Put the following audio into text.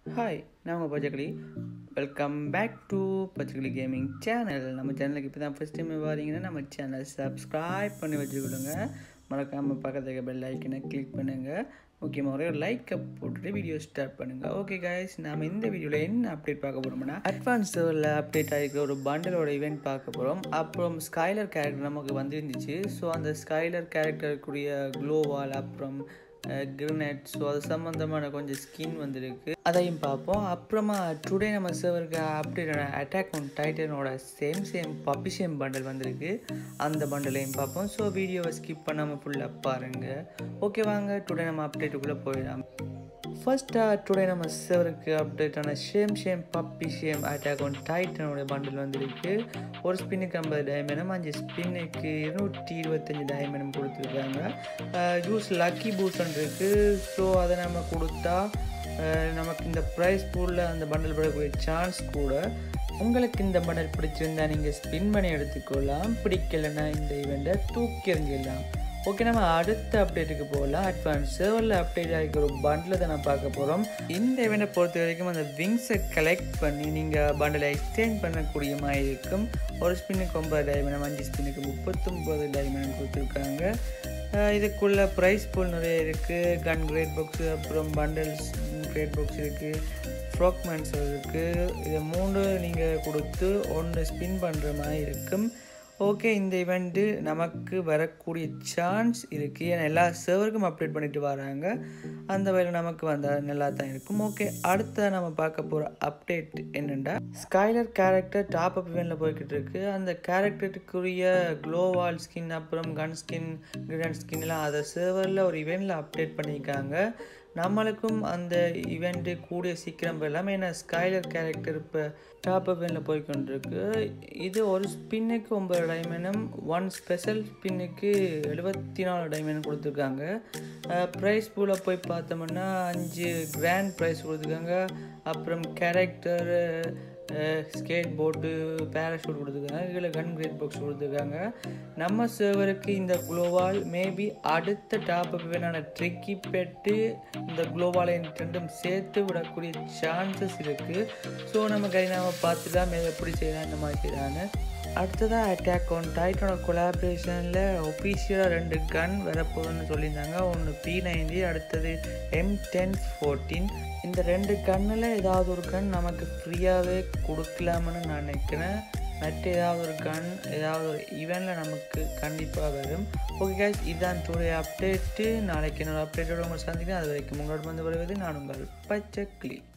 hi நான் உங்கள் Pachaikili welcome back to Pachaikili gaming channel நம்ம சேனலுக்கு இப்போ தான் ஃபஸ்ட் டைம் வரீங்கன்னா நம்ம சேனல் சப்ஸ்கிரைப் பண்ணி வச்சுக்கிடுங்க மறக்காமல் பக்கத்துக்கு பெல் ஐக்கனை கிளிக் பண்ணுங்கள் முக்கியமாக ஒரே ஒரு லைக்கை போட்டுட்டு வீடியோ ஸ்டார்ட் பண்ணுங்கள் ஓகே கைஸ் நாம் இந்த வீடியோவில் என்ன அப்டேட் பார்க்க போகிறோம்னா அட்வான்ஸ் லெவலில் அப்டேட் ஆகிருக்கிற ஒரு பண்டலோட இவெண்ட் பார்க்க போகிறோம் அப்புறம் ஸ்கைலர் கேரக்டர் நமக்கு வந்துருந்துச்சு ஸோ அந்த ஸ்கைலர் கேரக்டருக்குரிய க்ளோவால் அப்புறம் கிரினெட் ஸோ அது சம்மந்தமான கொஞ்சம் ஸ்கின் வந்திருக்கு அதையும் பார்ப்போம் அப்புறமா டுடே நம்ம சர்வருக்கு அப்டேட் அட்டாக் ஆன் டைட்டனோட சேம் சேம் பப்பிஷேம் பண்டல் வந்திருக்கு அந்த பண்டலையும் பார்ப்போம் ஸோ வீடியோவை ஸ்கிப் பண்ணாமல் ஃபுல்லாக பாருங்கள் ஓகே வாங்க டுடே நம்ம அப்டேட்டுக்குள்ளே போயிடலாம் ஃபர்ஸ்ட்டாக டுடே நம்ம சர்வருக்கு அப்டேட்டான shame shame puppy shame attack on டைட்டனோட பண்டில் வந்திருக்கு ஒரு ஸ்பின்னுக்கு ஐம்பது டைமண்டும் அஞ்சு ஸ்பின்னுக்கு இருநூற்றி இருபத்தஞ்சி டைமண்டும் கொடுத்துருக்காங்க ஜூஸ் லக்கி பூஸ்டன் இருக்குது ஸோ அதை நம்ம கொடுத்தா நமக்கு இந்த ப்ரைஸ் பூலில் அந்த பண்டல் படக்கூடிய சான்ஸ் கூட உங்களுக்கு இந்த பண்டல் பிடிச்சிருந்தா நீங்கள் ஸ்பின் பண்ணி எடுத்துக்கொள்ளலாம் பிடிக்கலைன்னா இந்த இவெண்ட்டை தூக்கி எறிஞ்சிடலாம் ஓகே நம்ம அடுத்த அப்டேட்டுக்கு போகலாம் அட்வான்ஸ் சர்வரில் அப்டேட் ஆகிக்கிற ஒரு பண்டில் தான் நான் பார்க்க போகிறோம் இந்த இவெண்ட்டை பொறுத்த வரைக்கும் அந்த விங்ஸை கலெக்ட் பண்ணி நீங்கள் பண்டிலை எக்ஸ்சேஞ்ச் பண்ணக்கூடிய மாதிரி இருக்கும் ஒரு ஸ்பின்னுக்கு ஒன்பது டைமண்ட் அஞ்சு ஸ்பின்னுக்கு முப்பத்தொம்பது டைமண்ட் கொடுத்துருக்காங்க இதுக்குள்ள ப்ரைஸ் பூல் நிறைய இருக்குது கன் கிரேட் பாக்ஸு அப்புறம் பண்டல்ஸ் கிரேட் பாக்ஸ் இருக்குது ஃப்ராக் மேன்சர் இருக்குது இதை மூணு நீங்கள் கொடுத்து ஒன்று ஸ்பின் பண்ணுற மாதிரி இருக்கும் ஓகே இந்த இவெண்ட்டு நமக்கு வரக்கூடிய சான்ஸ் இருக்குது ஏன்னா எல்லா சர்வருக்கும் அப்டேட் பண்ணிட்டு வராங்க அந்த வகையில் நமக்கு வந்தால் நல்லா தான் இருக்கும் ஓகே அடுத்த நம்ம பார்க்க போகிற அப்டேட் என்னென்னா ஸ்கைலர் கேரக்டர் டாப் அப் இவெண்ட்டில் போய்கிட்டு இருக்கு அந்த கேரக்டருக்குரிய க்ளோவால் ஸ்கின் அப்புறம் கன் ஸ்கின் கிரண்ட் ஸ்கின் எல்லாம் அதை சர்வரில் ஒரு இவெண்ட்டில் அப்டேட் பண்ணியிருக்காங்க நம்மளுக்கும் அந்த இவெண்ட்டு கூடிய சீக்கிரம் போயிடலாம் ஏன்னா ஸ்கைலர் கேரக்டர் இப்போ டாப் அப்பில் போய்கொண்டிருக்கு இது ஒரு ஸ்பின்னுக்கு ஒன்பது டைமண்டும் ஒன் ஸ்பெஷல் ஸ்பின்னுக்கு எழுபத்தி நாலு டைமண்ட் கொடுத்துருக்காங்க ப்ரைஸ் பூவில் போய் பார்த்தோம்னா அஞ்சு கிராண்ட் ப்ரைஸ் கொடுத்துருக்காங்க அப்புறம் கேரக்டர் ஸ்கேட் போர்டு பேராஷூட் கொடுத்துருக்காங்க இதில் கன் கிரேட் பாக்ஸ் கொடுத்துருக்காங்க நம்ம சர்வருக்கு இந்த குளோவால் மேபி அடுத்த டாப் அப் வேணான ட்ரிக்கி பெட்டு இந்த குளோவாலை ரெண்டும் சேர்த்து விடக்கூடிய சான்சஸ் இருக்குது ஸோ நம்ம கை நாம பார்த்துதான் மேலே எப்படி செய்யலாம் இந்த மாதிரி செய்யலான்னு அடுத்ததாக அட்டாக் ஆன் டைட்டனோட கொலாபரேஷனில் ஒஃபீஷியலாக ரெண்டு கன் வரப்போகுதுன்னு சொல்லியிருந்தாங்க ஒன்று பி நைன்டி அடுத்தது எம் டென் ஃபோர்டீன் இந்த ரெண்டு கண்ணில் ஏதாவது ஒரு கன் நமக்கு ஃப்ரீயாகவே கொடுக்கலாம்னு நான் நினைக்கிறேன் மற்ற ஏதாவது ஒரு கன் ஏதாவது ஒரு ஈவெண்ட்டில் நமக்கு கண்டிப்பாக வரும் ஓகே கேஸ் இதுதான் டுடே அப்டேட்டு நாளைக்கு என்னோட அப்டேட்டோட உங்களை சந்திக்கிறேன் அது வரைக்கும் உங்களோட வந்து வருவது நான் உங்கள் பச்சை கிளி